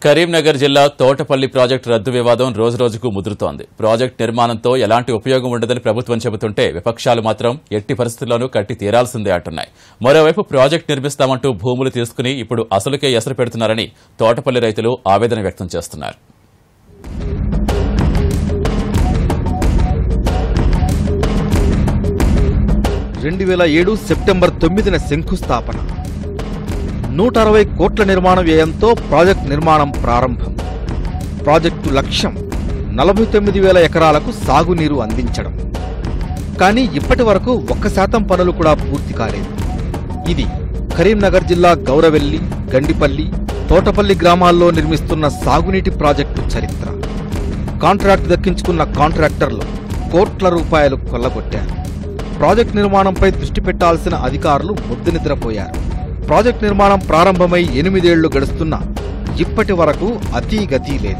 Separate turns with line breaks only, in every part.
కరీంనగర్ జిల్లా తోటపల్లి ప్రాజెక్టు రద్దు వివాదం రోజురోజుకు ముదురుతోంది ప్రాజెక్టు నిర్మాణంతో ఎలాంటి ఉపయోగం ఉండదని ప్రభుత్వం చెబుతుంటే విపక్షాలు మాత్రం ఎట్టి పరిస్థితుల్లోనూ కట్టి తీరాల్సిందే అంటున్నాయి మరోవైపు ప్రాజెక్టు నిర్మిస్తామంటూ భూములు తీసుకుని ఇప్పుడు అసలుకే ఎసరు పెడుతున్నారని తోటపల్లి రైతులు ఆవేదన వ్యక్తం చేస్తున్నారు
రెండు వేల ఏడు సెప్టెంబర్ తొమ్మిదిన శంకుస్థాపన నూట అరవై కోట్ల నిర్మాణ వ్యయంతో ప్రాజెక్ట్ నిర్మాణం ప్రారంభం ప్రాజెక్టు లక్ష్యం నలభై తొమ్మిది వేల ఎకరాలకు సాగునీరు అందించడం కానీ ఇప్పటి వరకు ఒక్క శాతం పనులు కూడా పూర్తి కాలేదు ఇది కరీంనగర్ జిల్లా గౌరవెల్లి గండిపల్లి తోటపల్లి గ్రామాల్లో నిర్మిస్తున్న సాగునీటి ప్రాజెక్టు చరిత్ర కాంట్రాక్ట్ దక్కించుకున్న కాంట్రాక్టర్లు కోట్ల రూపాయలు కొల్లగొట్టారు ప్రాజెక్ట్ నిర్మాణంపై దృష్టి పెట్టాల్సిన అధికారులు ముద్దు నిద్రపోయారు ప్రాజెక్ట్ నిర్మాణం ప్రారంభమై ఎనిమిదేళ్లు గడుస్తున్నా ఇప్పటి వరకు అతీ గతి లేదు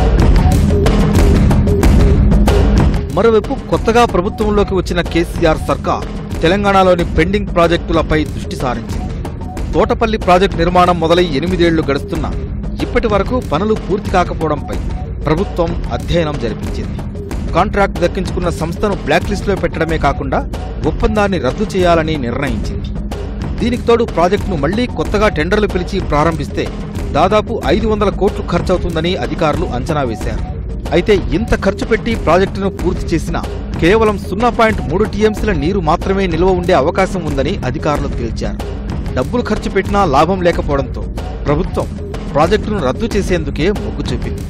మరోవైపు కొత్తగా ప్రభుత్వంలోకి వచ్చిన కేసీఆర్ సర్కార్ తెలంగాణలోని పెండింగ్ ప్రాజెక్టులపై దృష్టి సారించింది తోటపల్లి ప్రాజెక్టు నిర్మాణం మొదలై ఎనిమిదేళ్లు గడుస్తున్నా ఇప్పటి వరకు పనులు పూర్తి కాకపోవడంపై ప్రభుత్వం అధ్యయనం జరిపించింది కాంట్రాక్ట్ దక్కించుకున్న సంస్థను బ్లాక్ లిస్టులో పెట్టడమే కాకుండా ఒప్పందాన్ని రద్దు చేయాలని నిర్ణయించింది దీనికి తోడు ప్రాజెక్టును మళ్లీ కొత్తగా టెండర్లు పిలిచి ప్రారంభిస్తే దాదాపు ఐదు వందల కోట్లు ఖర్చవుతుందని అధికారులు అంచనా వేశారు అయితే ఇంత ఖర్చు పెట్టి ప్రాజెక్టును పూర్తి చేసినా కేవలం సున్నా పాయింట్ మూడు టీఎంసీల నీరు మాత్రమే నిల్వ ఉండే అవకాశం ఉందని అధికారులు తేల్చారు డబ్బులు ఖర్చు పెట్టినా లాభం లేకపోవడంతో ప్రభుత్వం ప్రాజెక్టును రద్దు చేసేందుకే మొగ్గు చూపింది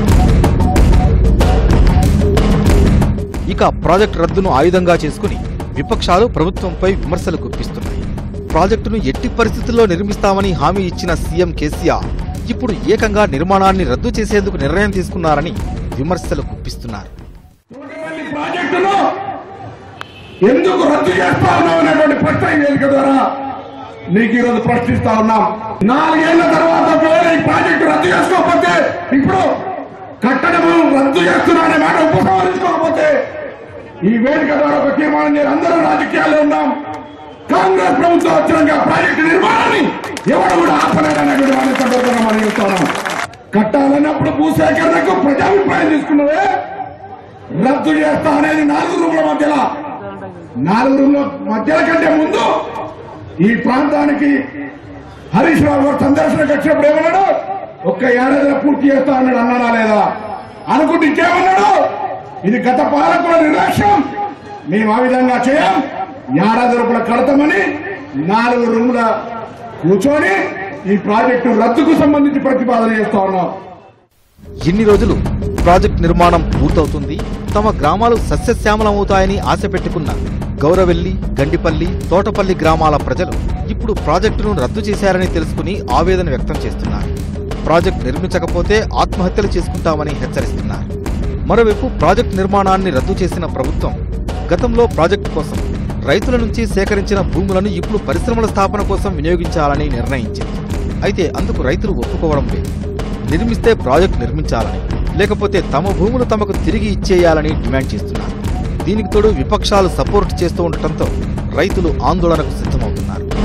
ఇక ప్రాజెక్టు రద్దును ఆయుధంగా చేసుకుని విపక్షాలు ప్రభుత్వంపై విమర్శలు గుప్పిస్తున్నాయి ప్రాజెక్టును ఎట్టి పరిస్థితుల్లో నిర్మిస్తామని హామీ ఇచ్చిన సీఎం కేసీఆర్ ఇప్పుడు ఏకంగా నిర్మాణాన్ని రద్దు చేసేందుకు నిర్ణయం తీసుకున్నారని విమర్శలు గుప్పిస్తున్నారు
తోటపల్లి ప్రాజెక్టును ఎందుకు రద్దు చేస్తా ఉన్నాం అనేటువంటి ప్రశ్న ఈ వేదిక ద్వారా నీకు ఈరోజు ప్రశ్నిస్తా ఉన్నాం నాలుగేళ్ల తర్వాత ఒకవేళ ఈ ప్రాజెక్టు రద్దు చేసుకోకపోతే ఇప్పుడు కట్టడము రద్దు చేస్తున్నా అనే మాట ఉపసంహరించుకోకపోతే ఈ వేదిక ద్వారా ఒక తీర్మానం చేసి అందరూ రాజకీయాల్లో ఉన్నాం కాంగ్రెస్ ప్రభుత్వం వచ్చినాక ప్రాజెక్టు నిర్మాణాన్ని ఎవరు కూడా ఆపలేదనేటువంటి మాట ఈ సందర్భంగా మనం చెప్తున్నాం కట్టాలన్నప్పుడు భూసేకరణకు ప్రజాభిప్రాయం తీసుకున్నవే రద్దు చేస్తా అనేది నాలుగు రూముల మధ్యలో నాలుగు రూముల మధ్యల కంటే ముందు ఈ ప్రాంతానికి హరీష్ రావు గారు సందర్శనకు వచ్చినప్పుడు ఏమన్నాడు ఒక్క ఏడాదిలో పూర్తి చేస్తా అన్నాడు అన్నాడా లేదా అనుకుంటే ఇంకేమన్నాడు ఇది గత పాలకుల నిర్లక్ష్యం మేము ఆ విధంగా చేయం ఏడాది రూపాయలు కడతామని నాలుగు రూముల కూర్చొని ఈ ప్రాజెక్టు రద్దుకు సంబంధించి ప్రతిపాదన చేస్తా ఉన్నాం
ఇన్ని రోజులు ప్రాజెక్ట్ నిర్మాణం పూర్తవుతుంది తమ గ్రామాలు సస్యశ్యామలమవుతాయని ఆశ పెట్టుకున్న గౌరవెల్లి గండిపల్లి తోటపల్లి గ్రామాల ప్రజలు ఇప్పుడు ప్రాజెక్టును రద్దు చేశారని తెలుసుకుని ఆవేదన వ్యక్తం చేస్తున్నారు ప్రాజెక్ట్ నిర్మించకపోతే ఆత్మహత్యలు చేసుకుంటామని హెచ్చరిస్తున్నారు మరోవైపు ప్రాజెక్ట్ నిర్మాణాన్ని రద్దు చేసిన ప్రభుత్వం గతంలో ప్రాజెక్టు కోసం రైతుల నుంచి సేకరించిన భూములను ఇప్పుడు పరిశ్రమల స్థాపన కోసం వినియోగించాలని నిర్ణయించింది అయితే అందుకు రైతులు ఒప్పుకోవడం లేదు నిర్మిస్తే ప్రాజెక్టు నిర్మించాలని లేకపోతే తమ భూములు తమకు తిరిగి ఇచ్చేయాలని డిమాండ్ చేస్తున్నారు దీనికి తోడు విపక్షాలు సపోర్ట్ చేస్తూ ఉండటంతో రైతులు ఆందోళనకు సిద్ధమవుతున్నారు